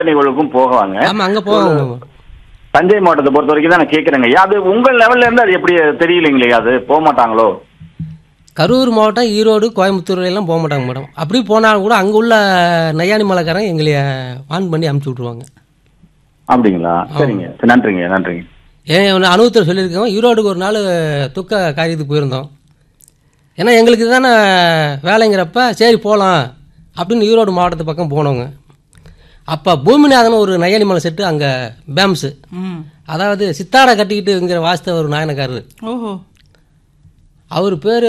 நிகழ்வுக்கும் போவாங்க ஆமா அங்க போவாங்க தஞ்சை மாவட்டத்தை பொறுத்த வரைக்கும் தான் நான் கேட்குறேங்க அது உங்கள் லெவல்ல இருந்து அது எப்படி தெரியலைங்களே அது போக மாட்டாங்களோ கரூர் மாவட்டம் ஈரோடு கோயம்புத்தூர் எல்லாம் போக மாட்டாங்க மேடம் அப்படி போனாலும் கூட அங்கே உள்ள நையாணி மலைக்காரங்க எங்களை ஆன் பண்ணி அமுச்சு விட்ருவாங்க அப்படிங்களா சரிங்க நன்றிங்க நன்றிங்க ஏன் ஒன்று அனுபவத்தில் சொல்லியிருக்கோம் ஈரோடுக்கு ஒரு நாள் துக்க காரியத்துக்கு போயிருந்தோம் ஏன்னா எங்களுக்கு தானே வேலைங்கிறப்ப சரி போகலாம் அப்படின்னு ஈரோடு மாவட்டத்து பக்கம் போனோங்க அப்போ பூமிநாதன் ஒரு நையாணி மலை செட்டு அங்கே பேம்ஸு ம் அதாவது சித்தாடை கட்டிக்கிட்டுங்கிற வாஸ்தவ ஒரு நாயனக்காரரு ஓஹோ அவர் பேர்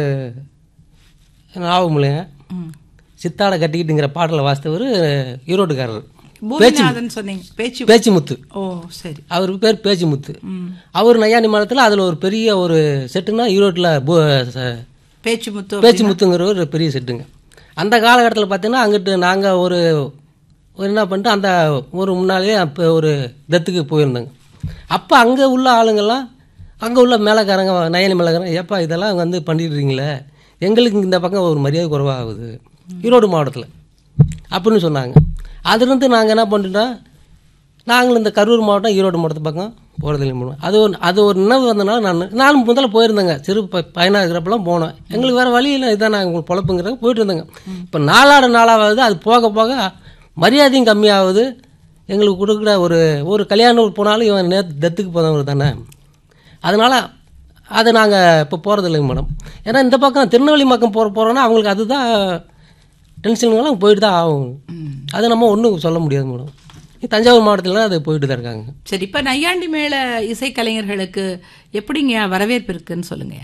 ஞாபகம் இல்லைங்க ம் சித்தாடை கட்டிக்கிட்டுங்கிற பாடலை வாசித்தவர் ஈரோட்டுக்காரர் பூமிநாதன் சொன்னீங்க பேச்சு பேச்சு முத்து ஓ சரி அவருக்கு பேர் பேச்சு முத்து ம் அவர் நையாண்டி மரத்தில் அதில் ஒரு பெரிய ஒரு செட்டுனா ஈரோட்டில் பூ- ச- பேச்சு முத்து பேச்சு முத்துங்கிற ஒரு பெரிய செட்டுங்க அந்த காலகட்டத்தில் பார்த்தீங்கன்னா அங்கிட்டு நாங்கள் ஒரு ஒரு என்ன பண்ணிட்டு அந்த ஒரு முன்னாலேயே அப்போ ஒரு தத்துக்கு போயிருந்தோங்க அப்போ அங்கே உள்ள ஆளுங்கெல்லாம் அங்கே உள்ள மேலக்காரங்க நயனி மேலக்காரங்க ஏப்பா இதெல்லாம் வந்து பண்ணிடுறீங்களே எங்களுக்கு இந்த பக்கம் ஒரு மரியாதை குறைவாகுது ஈரோடு மாவட்டத்தில் அப்படின்னு சொன்னாங்க அதுலேருந்து நாங்கள் என்ன பண்ணிட்டோம் நாங்களும் இந்த கரூர் மாவட்டம் ஈரோடு மாவட்டத்து பக்கம் போகிறதில்லை போனோம் அது ஒரு அது ஒரு நினைவு வந்தனால நான் நானும் முதல்ல போயிருந்தேங்க சிறு ப பையனாக இருக்கிறப்பெல்லாம் போனோம் எங்களுக்கு வேறு வழி இல்லை இதான் நாங்கள் உங்களுக்கு பொழப்புங்கிறத போயிட்டு இருந்தேங்க இப்போ நாளாட நாளாவது அது போக போக மரியாதையும் கம்மியாகுது எங்களுக்கு கொடுக்குற ஒரு ஒரு கல்யாணம் போனாலும் இவன் நேற்று டெத்துக்கு போனவர் தானே அதனால் அதை நாங்கள் இப்போ போகிறதில்லைங்க மேடம் ஏன்னா இந்த பக்கம் திருநெல்வேலி பக்கம் போகிற போகிறோன்னா அவங்களுக்கு அதுதான் டென்ஷனுங்கெல்லாம் போயிட்டு தான் ஆகும் அது நம்ம ஒன்றும் சொல்ல முடியாது மேடம் தஞ்சாவூர் மாவட்டத்தில் அது போயிட்டு தான் இருக்காங்க சரி இப்ப நையாண்டி மேள இசைக்கலைஞர்களுக்கு எப்படிங்க வரவேற்பு இருக்குன்னு சொல்லுங்க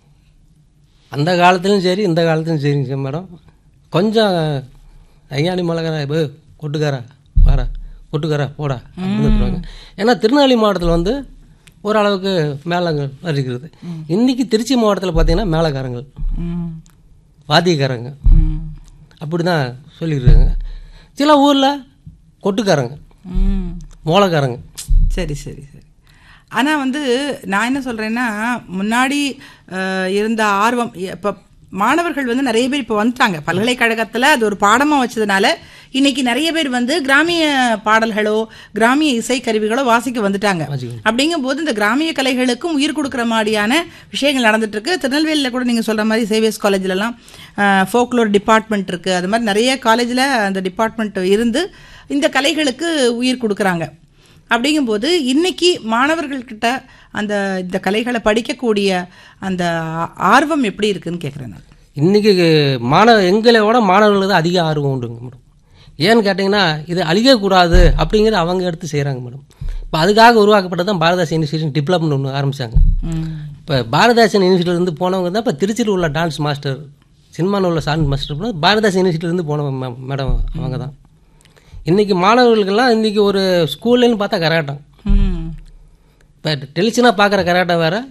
அந்த காலத்துலையும் சரி இந்த காலத்துலையும் சரிங்க மேடம் கொஞ்சம் ஐயாணி மலைக்காரா இப்போ கொட்டுக்காரா வாரா கொட்டுக்காரா போடா அப்படின்னு சொல்லுவாங்க ஏன்னா திருநெல்வேலி மாவட்டத்தில் வந்து ஓரளவுக்கு மேளங்கள் இருக்கிறது இன்னைக்கு திருச்சி மாவட்டத்தில் பார்த்தீங்கன்னா மேளக்காரங்கள் ம் வாத்தியக்காரங்க ம் அப்படி தான் சொல்லியிருக்காங்க சில ஊரில் கொட்டுக்காரங்க ம் மோளக்காரங்க சரி சரி சரி ஆனால் வந்து நான் என்ன சொல்கிறேன்னா முன்னாடி அஹ், இருந்த ஆர்வம் இப்போ மாணவர்கள் வந்து நிறைய பேர் இப்போ வந்துட்டாங்க பல்கலைக்கழகத்தில் அது ஒரு பாடமாக வச்சதுனால இன்னைக்கு நிறைய பேர் வந்து கிராமிய பாடல்களோ கிராமிய இசைக்கருவிகளோ வாசிக்க வந்துட்டாங்க அப்படிங்கும்போது இந்த கிராமிய கலைகளுக்கும் உயிர் கொடுக்குற மாதிரியான விஷயங்கள் நடந்துட்டு இருக்கு திருநெல்வேலியில் கூட நீங்கள் சொல்கிற மாதிரி சேவியர்ஸ் காலேஜ்லலாம் ஃபோக்லோர் டிபார்ட்மெண்ட் இருக்குது அது மாதிரி நிறைய காலேஜில் அந்த டிபார்ட்மெண்ட் இருந்து இந்த கலைகளுக்கு உயிர் கொடுக்குறாங்க அப்படிங்கும்போது இன்னைக்கு மாணவர்கள்கிட்ட அந்த இந்த கலைகளை படிக்கக்கூடிய அந்த ஆ- ஆர்வம் எப்படி இருக்குன்னு கேட்குறேன் நான் இன்றைக்கி மாணவ எங்களை விட மாணவர்களுக்கு தான் அதிக ஆர்வம் உண்டுங்க மேடம் ஏன்னு கேட்டிங்கன்னா இது அழியக்கூடாது அப்படிங்கிறத அவங்க எடுத்து செய்கிறாங்க மேடம் இப்போ அதுக்காக உருவாக்கப்பட்டது தான் பாரதாஸ் யூனிவர்சிட்டி டெவலப்மெண்ட் ஒன்று ஆரம்பித்தாங்க இப்போ பாரதாசன் யூனிவர்சிட்டியிலேருந்து போனவங்க தான் இப்போ திருச்சியில் உள்ள டான்ஸ் மாஸ்டர் சினிமாவில் உள்ள சான்ஸ் மாஸ்டர் போனால் பாரதாஸ் யூனிவர்சிட்டியிலேருந்து போனவங்க மே- மேடம் அவங்க தான் இன்றைக்கி மாணவர்களுக்கெல்லாம் இன்றைக்கி ஒரு ஸ்கூல்லேன்னு பார்த்தா கராட்டம் ம் இப்போ டெலிஷனாக பார்க்குற கராட்டம் வேறு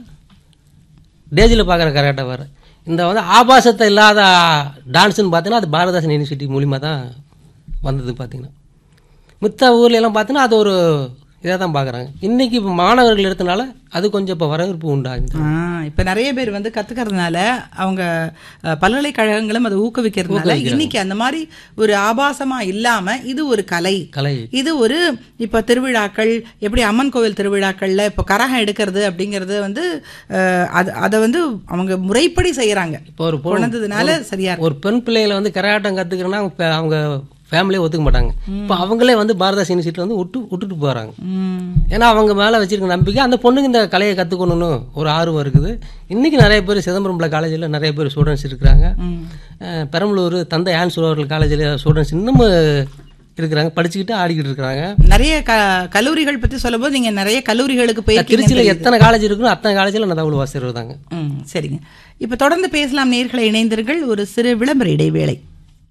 டேஜில் பார்க்குற கராட்டம் வேறு இந்த வந்து ஆபாசத்தை இல்லாத டான்ஸ்னு பார்த்தீங்கன்னா அது பாரதாசன் யூனிவர்சிட்டி மூலிமா தான் வந்தது பார்த்தீங்கன்னா மித்த ஊர்ல எல்லாம் பார்த்தீங்கன்னா அது ஒரு இதாக தான் பார்க்குறாங்க இன்றைக்கி இப்போ மாணவர்கள் எடுத்தனால அது கொஞ்சம் இப்போ வரவேற்பு உண்டாகுது ஆ இப்போ நிறைய பேர் வந்து கத்துக்கறதுனால அவங்க அஹ், பல்கலைக்கழகங்களும் அதை ஊக்குவிக்கிறதுனால இன்னைக்கு அந்த மாதிரி ஒரு ஆபாசமா இல்லாம இது ஒரு கலை கலை இது ஒரு இப்போ திருவிழாக்கள் எப்படி அம்மன் கோவில் திருவிழாக்கள்ல இப்போ கரகம் எடுக்கிறது அப்படிங்கிறது வந்து அஹ், அது அதை வந்து அவங்க முறைப்படி செய்யறாங்க இப்போ ஒரு பொ- கொண்டதுனால சரியா இருக்கு ஒரு பெண் பிள்ளைகளை வந்து கராட்டம் கற்றுக்கிறேன்னா அவங்க fa- அவங்க ஃபேமிலியே ஒத்துக்க மாட்டாங்க இப்போ அவங்களே வந்து பாரதாஸ் யூனிவர்சிட்டியில் வந்து விட்டு விட்டுட்டு போகிறாங்க ம். ஏன்னா அவங்க மேலே வச்சிருக்க நம்பிக்கை அந்த பொண்ணுக்கு இந்த கலையை கற்றுக்கணும்னு ஒரு ஆர்வம் இருக்குது இன்றைக்கி நிறைய பேர் சிதம்பரம்ல காலேஜில் நிறைய பேர் ஸ்டூடெண்ட்ஸ் இருக்கிறாங்க அஹ் பெரம்பலூர் தந்தை ஆன் சுழவர்கள் காலேஜில் ஸ்டூடெண்ட்ஸ் இன்னும் இருக்கிறாங்க படிச்சுக்கிட்டு ஆடிக்கிட்டு இருக்கிறாங்க நிறைய க கல்லூரிகள் பத்தி சொல்லும்போது நீங்க நிறைய கல்லூரிகளுக்கு போயிருக்கீங்க திருச்சியில் எத்தனை காலேஜ் இருக்குன்னு அத்தனை காலேஜில் நான் தமிழ் வாசிக்கிறது தாங்க ம் சரிங்க இப்போ தொடர்ந்து பேசலாம் நேர்களை இணைந்தீர்கள் ஒரு சிறு விளம்பர இடைவேளை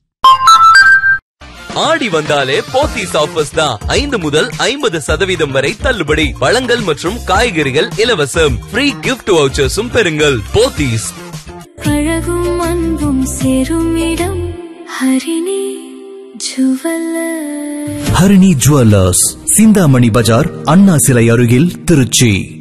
ஆடி வந்தாலே போத்தீஸ் ஆஃபர்ஸ் தான் ஐந்து முதல் ஐம்பது சதவீதம் வரை தள்ளுபடி பழங்கள் மற்றும் காய்கறிகள் இலவசம் ஃப்ரீ கிஃப்ட் வவுச்சர்ஸும் பெறுங்கள் போத்தீஸ் அழகும் அன்பும் சேரும் இடம் ஹரிணி ஜுவல்லர் ஹரிணி ஜுவல்லர்ஸ் சிந்தாமணி பஜார் அண்ணா சிலை அருகில் திருச்சி